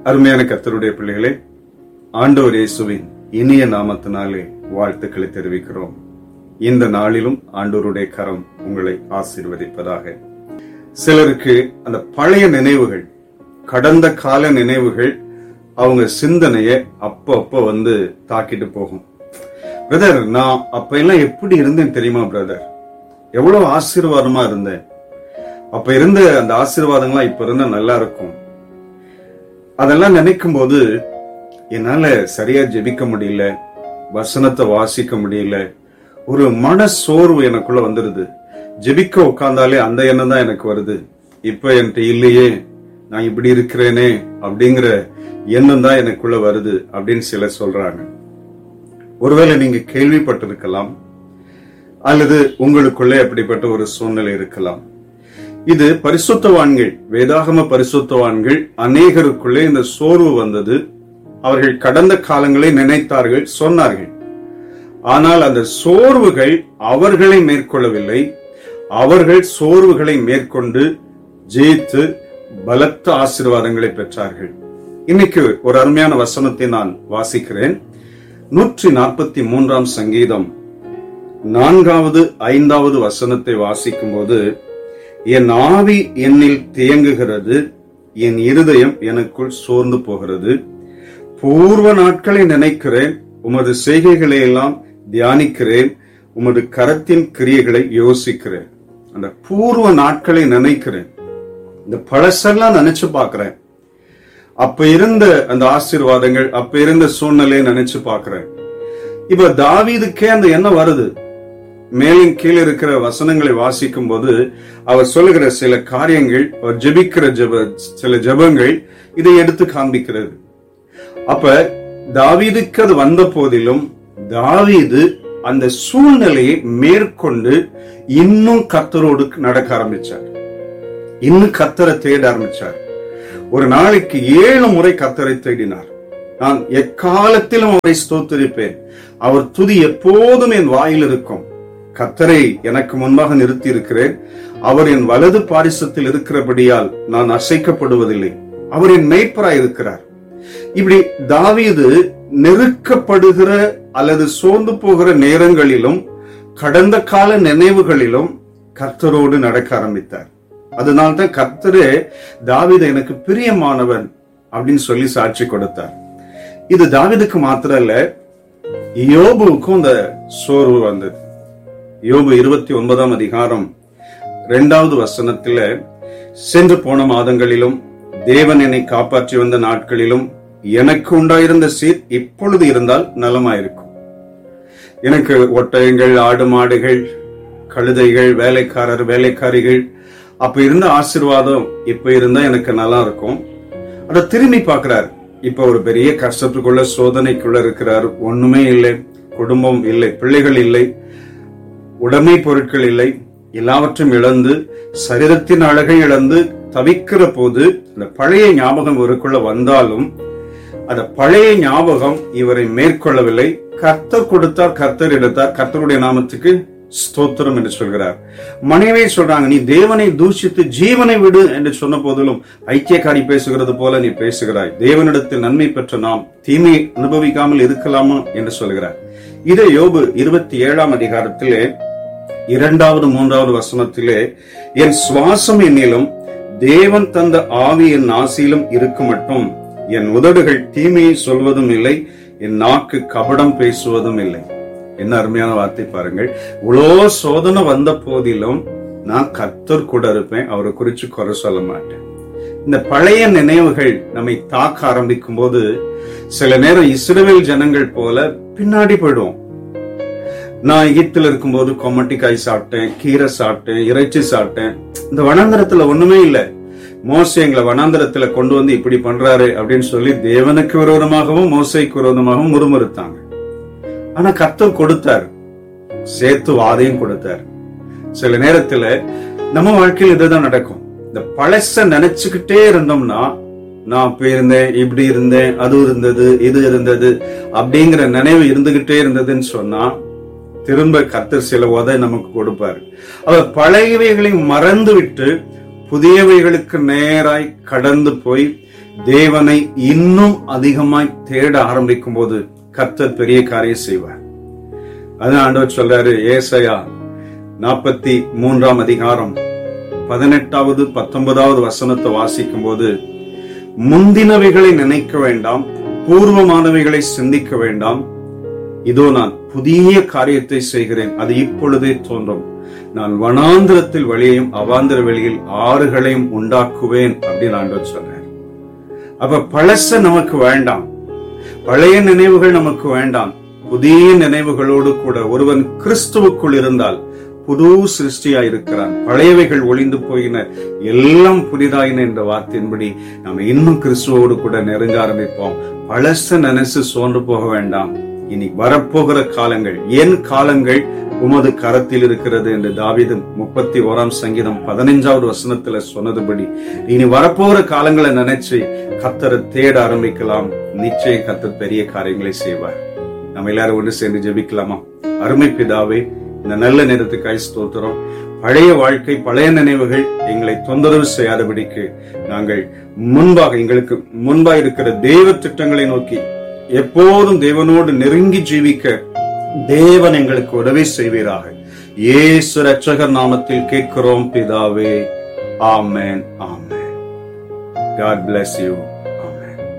அருமையான கர்த்தருடைய பிள்ளைகளே ஆண்டவர் இயேசுவின் இனிய நாமத்தினாலே வாழ்த்துக்களை தெரிவிக்கிறோம் இந்த நாளிலும் ஆண்டவருடைய கரம் உங்களை ஆசீர்வதிப்பதாக சிலருக்கு அந்த பழைய நினைவுகள் கடந்த கால நினைவுகள் அவங்க சிந்தனைய அப்போ அப்போ வந்து தாக்கிட்டு போகும் பிரதர் நான் அப்ப எல்லாம் எப்படி இருந்தேன் தெரியுமா பிரதர் எவ்வளவு ஆசீர்வாதமா இருந்தேன் அப்ப இருந்த அந்த ஆசீர்வாதங்கள்லாம் இப்ப இருந்தா நல்லா இருக்கும் அதெல்லாம் நினைக்கும் போது என்னால சரியா ஜெபிக்க முடியல வசனத்தை வாசிக்க முடியல ஒரு மன சோர்வு எனக்குள்ள வந்துருது ஜெபிக்க உட்கார்ந்தாலே அந்த எண்ணம் தான் எனக்கு வருது இப்ப என்கிட்ட இல்லையே நான் இப்படி இருக்கிறேனே அப்படிங்கிற எண்ணம் தான் எனக்குள்ள வருது அப்படின்னு சிலர் சொல்றாங்க ஒருவேளை நீங்க கேள்விப்பட்டிருக்கலாம் அல்லது உங்களுக்குள்ளே அப்படிப்பட்ட ஒரு சூழ்நிலை இருக்கலாம் இது பரிசுத்தவான்கள் வேதாகம பரிசுத்தவான்கள் அநேகருக்குள்ளே இந்த சோர்வு வந்தது அவர்கள் கடந்த காலங்களை நினைத்தார்கள் சொன்னார்கள் ஆனால் அந்த சோர்வுகள் அவர்களை மேற்கொள்ளவில்லை அவர்கள் சோர்வுகளை மேற்கொண்டு ஜெயித்து பலத்த ஆசீர்வாதங்களை பெற்றார்கள் இன்னைக்கு ஒரு அருமையான வசனத்தை நான் வாசிக்கிறேன் நூற்றி நாற்பத்தி மூன்றாம் சங்கீதம் நான்காவது ஐந்தாவது வசனத்தை வாசிக்கும் போது என் ஆவி என்னில் தேங்குகிறது என் இருதயம் எனக்குள் சோர்ந்து போகிறது பூர்வ நாட்களை நினைக்கிறேன் உமது செய்கைகளை எல்லாம் தியானிக்கிறேன் உமது கரத்தின் கிரியைகளை யோசிக்கிறேன் அந்த பூர்வ நாட்களை நினைக்கிறேன் இந்த பழசெல்லாம் நினைச்சு பார்க்கிறேன் அப்ப இருந்த அந்த ஆசீர்வாதங்கள் அப்ப இருந்த சூழ்நிலையை நினைச்சு பார்க்கிறேன் இப்ப தாவீதுக்கே அந்த எண்ணம் வருது மேலும் கீழே இருக்கிற வசனங்களை வாசிக்கும் போது அவர் சொல்லுகிற சில காரியங்கள் அவர் ஜெபிக்கிற ஜெப சில ஜெபங்கள் இதை எடுத்து காண்பிக்கிறது அப்ப தாவீதுக்கு அது வந்த போதிலும் தாவீது அந்த சூழ்நிலையை மேற்கொண்டு இன்னும் கத்தரோடு நடக்க ஆரம்பிச்சார் இன்னும் கத்தரை தேட ஆரம்பிச்சார் ஒரு நாளைக்கு ஏழு முறை கத்தரை தேடினார் நான் எக்காலத்திலும் அவரை ஸ்தோத்திரிப்பேன் அவர் துதி எப்போதும் என் வாயில் இருக்கும் கத்தரை எனக்கு முன்பாக நிறுத்தி இருக்கிறேன் அவர் என் வலது பாரிசத்தில் இருக்கிறபடியால் நான் அசைக்கப்படுவதில்லை அவர் என் மெய்ப்பராய் இருக்கிறார் இப்படி தாவீது நெருக்கப்படுகிற அல்லது சோர்ந்து போகிற நேரங்களிலும் கடந்த கால நினைவுகளிலும் கர்த்தரோடு நடக்க ஆரம்பித்தார் அதனால்தான் கர்த்தரே தாவீது எனக்கு பிரியமானவன் அப்படின்னு சொல்லி சாட்சி கொடுத்தார் இது தாவீதுக்கு மாத்திரம் இல்ல யோபுவுக்கும் இந்த சோர்வு வந்தது யோபு இருபத்தி ஒன்பதாம் அதிகாரம் இரண்டாவது வசனத்துல சென்று போன மாதங்களிலும் தேவன் என்னை காப்பாற்றி வந்த நாட்களிலும் எனக்கு உண்டாயிருந்த சீர் இப்பொழுது இருந்தால் நலமாயிருக்கும் எனக்கு ஒட்டகங்கள் ஆடு மாடுகள் கழுதைகள் வேலைக்காரர் வேலைக்காரிகள் அப்ப இருந்த ஆசீர்வாதம் இப்ப இருந்தா எனக்கு நல்லா இருக்கும் அதை திரும்பி பார்க்கிறார் இப்ப ஒரு பெரிய கஷ்டத்துக்குள்ள சோதனைக்குள்ள இருக்கிறார் ஒண்ணுமே இல்லை குடும்பம் இல்லை பிள்ளைகள் இல்லை உடைமை பொருட்கள் இல்லை எல்லாவற்றையும் இழந்து சரீரத்தின் அழகை இழந்து தவிக்கிற போது அந்த பழைய ஞாபகம் இவருக்குள்ள வந்தாலும் அந்த பழைய ஞாபகம் இவரை மேற்கொள்ளவில்லை கர்த்தர் கொடுத்தார் கர்த்தர் எடுத்தார் கர்த்தருடைய நாமத்துக்கு ஸ்தோத்திரம் என்று சொல்கிறார் மனைவியை சொல்றாங்க நீ தேவனை தூஷித்து ஜீவனை விடு என்று சொன்ன போதிலும் ஐக்கியக்காரி பேசுகிறது போல நீ பேசுகிறாய் தேவனிடத்தில் நன்மை பெற்ற நாம் தீமை அனுபவிக்காமல் இருக்கலாமா என்று சொல்கிறார் இதை யோபு இருபத்தி ஏழாம் அதிகாரத்திலே இரண்டாவது மூன்றாவது வசனத்திலே என் சுவாசம் என்னிலும் தேவன் தந்த ஆவி என் நாசியிலும் இருக்க மட்டும் என் உதடுகள் தீமையை சொல்வதும் இல்லை என் நாக்கு கபடம் பேசுவதும் இல்லை என்ன அருமையான வார்த்தை பாருங்கள் இவ்வளோ சோதனை வந்த போதிலும் நான் கர்த்தர் கூட இருப்பேன் அவரை குறிச்சு குறை சொல்ல மாட்டேன் இந்த பழைய நினைவுகள் நம்மை தாக்க ஆரம்பிக்கும் போது சில நேரம் இஸ்ரவேல் ஜனங்கள் போல பின்னாடி போயிடுவோம் நான் எகிப்துல இருக்கும்போது கொமட்டிக்காய் சாப்பிட்டேன் கீரை சாப்பிட்டேன் இறைச்சி சாப்பிட்டேன் இந்த வனாந்தரத்துல ஒண்ணுமே இல்ல மோசை எங்களை வனாந்தரத்துல கொண்டு வந்து இப்படி பண்றாரு அப்படின்னு சொல்லி தேவனுக்கு விரோதமாகவும் மோசைக்கு விரோதமாகவும் முறுமுறுத்தாங்க ஆனா கர்த்தர் கொடுத்தார் சேர்த்து வாதையும் கொடுத்தார் சில நேரத்துல நம்ம வாழ்க்கையில் இதுதான் நடக்கும் இந்த பழச நினைச்சுக்கிட்டே இருந்தோம்னா நான் அப்ப இருந்தேன் இப்படி இருந்தேன் அது இருந்தது இது இருந்தது அப்படிங்கிற நினைவு இருந்துகிட்டே இருந்ததுன்னு சொன்னா திரும்ப கர்த்தர் சில உதை நமக்கு கொடுப்பாரு அவர் பழையவைகளை மறந்து விட்டு புதியவைகளுக்கு நேராய் கடந்து போய் தேவனை இன்னும் அதிகமாய் தேட ஆரம்பிக்கும் போது கர்த்தர் பெரிய காரியம் செய்வார் அதான் ஆண்டவர் சொல்றாரு ஏசையா நாற்பத்தி மூன்றாம் அதிகாரம் பதினெட்டாவது பத்தொன்பதாவது வசனத்தை வாசிக்கும் போது முந்தினவைகளை நினைக்க வேண்டாம் பூர்வமானவைகளை சிந்திக்க வேண்டாம் இதோ நான் புதிய காரியத்தை செய்கிறேன் அது இப்பொழுதே தோன்றும் நான் வனாந்திரத்தில் வழியையும் அவாந்திர வெளியில் ஆறுகளையும் உண்டாக்குவேன் அப்படின்னு ஆண்டவர் சொல்றேன் அப்ப பழச நமக்கு வேண்டாம் பழைய நினைவுகள் நமக்கு வேண்டாம் புதிய நினைவுகளோடு கூட ஒருவன் கிறிஸ்துவுக்குள் இருந்தால் புது சிருஷ்டியா இருக்கிறான் பழையவைகள் ஒளிந்து போயின எல்லாம் புதிதாயின என்ற வார்த்தையின்படி நாம் இன்னும் கிறிஸ்துவோடு கூட நெருங்க ஆரம்பிப்போம் பழச நினைச்சு சோர்ந்து போக வேண்டாம் இனி வரப்போகிற காலங்கள் என் காலங்கள் உமது கரத்தில் இருக்கிறது என்று தாவிதம் முப்பத்தி ஓராம் சங்கீதம் பதினைஞ்சாவது வசனத்துல சொன்னதுபடி இனி வரப்போகிற காலங்களை நினைச்சு கத்தரை தேட ஆரம்பிக்கலாம் நிச்சயம் கத்தர் பெரிய காரியங்களை செய்வார் நம்ம எல்லாரும் ஒன்று சேர்ந்து ஜெபிக்கலாமா அருமை பிதாவே இந்த நல்ல நேரத்துக்காய் ஸ்தோத்திரம் பழைய வாழ்க்கை பழைய நினைவுகள் எங்களை தொந்தரவு செய்யாதபடிக்கு நாங்கள் முன்பாக எங்களுக்கு முன்பாக இருக்கிற தெய்வ திட்டங்களை நோக்கி எப்போதும் தேவனோடு நெருங்கி ஜீவிக்க தேவன் எங்களுக்கு உதவி செய்வீராக இயேசு ரட்சகர் நாமத்தில் கேட்கிறோம் பிதாவே ஆமென் ஆமென் God bless you.